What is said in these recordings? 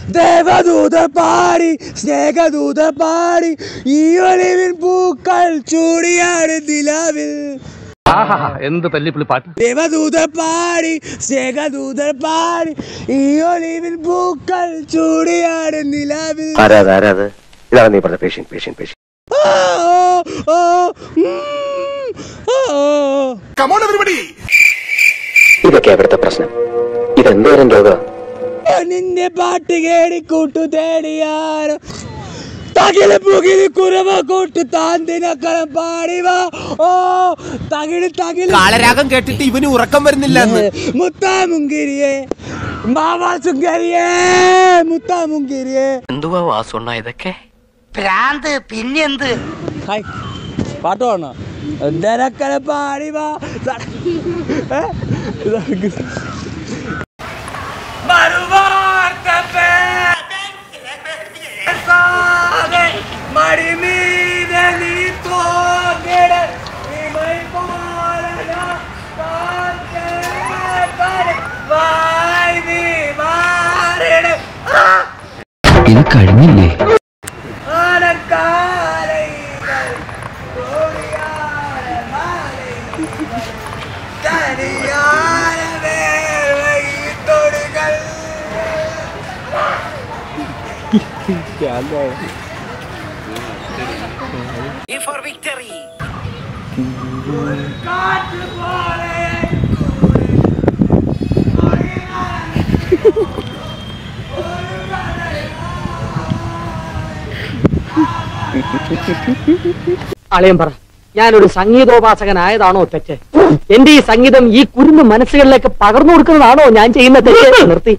ദേവദൂത പാടി സ്നേഹദൂത പാടി ഈ ഒലിവിൻ പൂക്കൾ ചൂടിയാണ് നിലാവിൽ എന്ത് തല്ലിപ്പിളി പാട്ട് ദേവദൂത പാടി സ്നേഹദൂത പാടി ഈ ഒലിവിൻ പൂക്കൾ ചൂടിയാണ് നിലാവിൽ ആരാത് ആരാത് ഇതാണ് നീ പറഞ്ഞ പേഷ്യൻ പേഷ്യൻ പേഷ്യൻ ആ, ഓ, ഓ, ഉം, ഓ, ഓ. ഇതൊക്കെ അവിടുത്തെ പ്രശ്നം ഇതെന്തോരം രോഗ നിന്റെ പാട്ട് കേടി കൂട്ടു തേടിയാരോ തകില് പുകില് കുരവ കൂട്ട് താന്തിനക്കളം പാടിവാ ഓ തകില് തകില് കാളരാഗം കേട്ടിട്ട് ഇവന് ഉറക്കം വരുന്നില്ല മുത്താമുങ്കിരിയെ മാവാ സുങ്കരിയെ മുത്താമുങ്കിരിയെ എന്തുവാ വാസുണ്ണ ഇതൊക്കെ ഭ്രാന്ത് പിന്നെന്ത് ഹായ് പാട്ട് പാടണോ എന്തിനക്കല പാടിവാ ഏ? ഇതാ- മറുവാർത്ത പേസാതെ മടിമീതെ നീ തോന്നിട ഇമൈ പോലന കാറ്റേ വായ് നീ മാറിട ഇത് കഴിഞ്ഞില്ലേ ആനക്കാലൈകൾ കോടിയാന മാലൈകൾ തനിയാന വേർവൈ തൊടുകൾ ഫോർ വിക്ടറി കാറ്റ് പോലെ അളയം പറ ഞാനൊരു സംഗീതോപാസകനായതാണോ തെറ്റ് എന്റെ ഈ സംഗീതം ഈ കുരുന്ന് മനസ്സുകളിലേക്ക് പകർന്നു കൊടുക്കുന്നതാണോ ഞാൻ ചെയ്യുന്ന തെറ്റ് നിർത്തി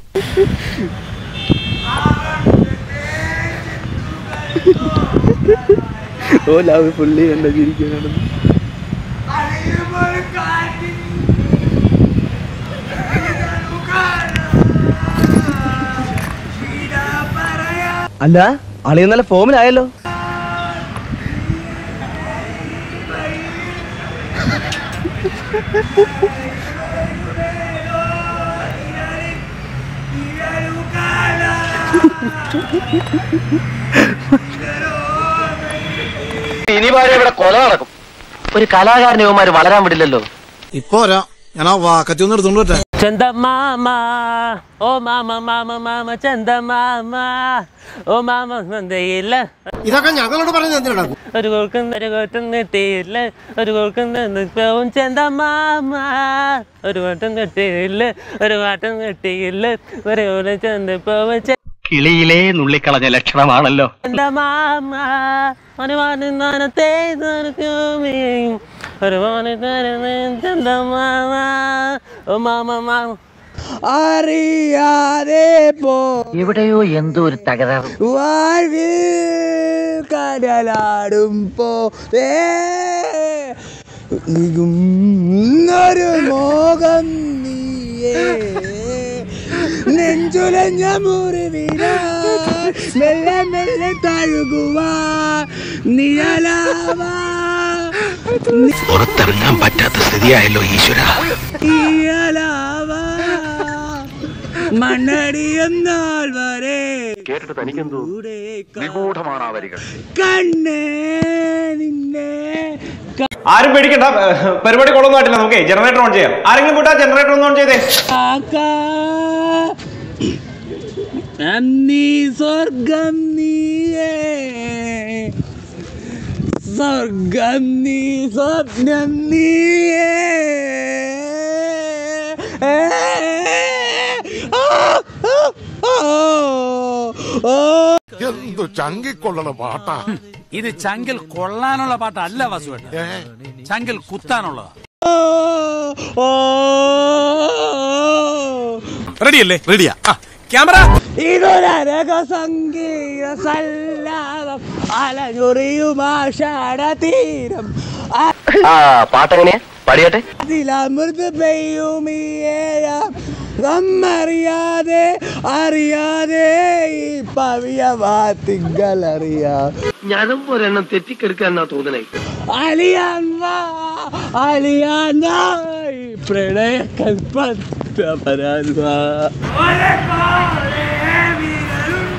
അഴിയുമ്പോൾ കാറ്റിൻ പറയാ അല്ല അളിയ നല്ല ഫോമിലായല്ലോ ഇനി പാടെ ഇവിടെ കൊല നടക്കും ഒരു കലാകാരനെ ഇവന്മാര് വളരാൻ വിടില്ലല്ലോ ഇപ്പൊ വരാം ഞാൻ ആ വാക്കത്തി ഒന്ന് എടുത്തോണ്ട് വരട്ടെ ചന്ദമാമ ഓ മാമ മാമ മാമ ചന്ദമാമ ഓ മാമ മന്തയില്ല ഇതൊക്കെ ഞങ്ങളോട് പറഞ്ഞത് എന്തിനാണ് ഒരു കോൾക്കും ഒരു കോട്ടും കിട്ടിയില്ല ഒരു കോൾക്കും പോവും ചന്ദമാമ ഒരു കോട്ടും കിട്ടിയില്ല ഒരു പാട്ടും കിട്ടിയില്ല ഒരു കോലം ചെന്ന് പോവും കിളിയിലെ നുള്ളിക്കളഞ്ഞ ലക്ഷണമാണല്ലോ ചന്ദമാമ ഒരു പാട്ടും താനത്തെ തുറക്കുമേയും ഒരു പാട്ടും തരുന്നേ ചന്ദമാമ ഓ മാമ മാമ അറിയാതെ പോ എവിടെയോ എന്തോ ഒരു തകരാറ് வாழ்வில் கடலாடும் போதே ഒരു മോഹം നീയേ നെഞ്ചുലഞ്ഞ മുറിവിന മെല്ലെ മെല്ലെ തഴുകുവാ നിഴലാവാ പുറത്തിറങ്ങാൻ പറ്റാത്ത സ്ഥിതിയായല്ലോ ഈശ്വര നിഴലാവാ മണ്ണടിയെന്നാൽ വരെ കേട്ടിട്ട് തനിക്കെന്തോ കൂടെ നിഗൂഢമാണ് ആ വരികൾ കണ്ണേ നിന്നെ ആരും പേടിക്കണ്ട ഏഹ്, പരിപാടി കൊള്ളൊന്നും ആയിട്ടില്ല നമുക്ക് ജനറേറ്റർ ഓൺ ചെയ്യാം ആരെങ്കിലും പോയിട്ട് ആ ജനറേറ്റർ ഒന്ന് ഓൺ ചെയ്തേ കാക്കാ നീ സ്വർഗം നീയേ സ്വർഗം നീ സ്വപ്നം നീയേ ആ, ആ, ആ, ഓ എന്തു ചങ്കിക്കൊള്ളണ പാട്ടാ ഇത് ചങ്കിൽ കൊള്ളാനുള്ള പാട്ടല്ല വസുവേട്ട ചങ്കിൽ കുത്താനുള്ളതാ ഓ റെഡിയല്ലേ റെഡിയാ ക്യാമറ ഇതൊരക സംഗീത സല്ലാപം അലഞ്ഞുറിയുമാഷാട തീരം ആ പാട്ടെങ്ങനെയാ പാടിയാട്ടെ അതിലമൃത് പെയ്യുമീയേയാം നമ്മറിയാതെ അറിയാതെ ഈ പവിയവാത്തിങ്കൽ അറിയാം ഞാനും ഒരെണ്ണം തെറ്റിക്കെടുക്കാന്നാ തോന്നണേ അലിയാൻ വാ അലിയാൻ വാ, ഈ പ്രണയ കൽപ്പത്ത പരാൻ വാ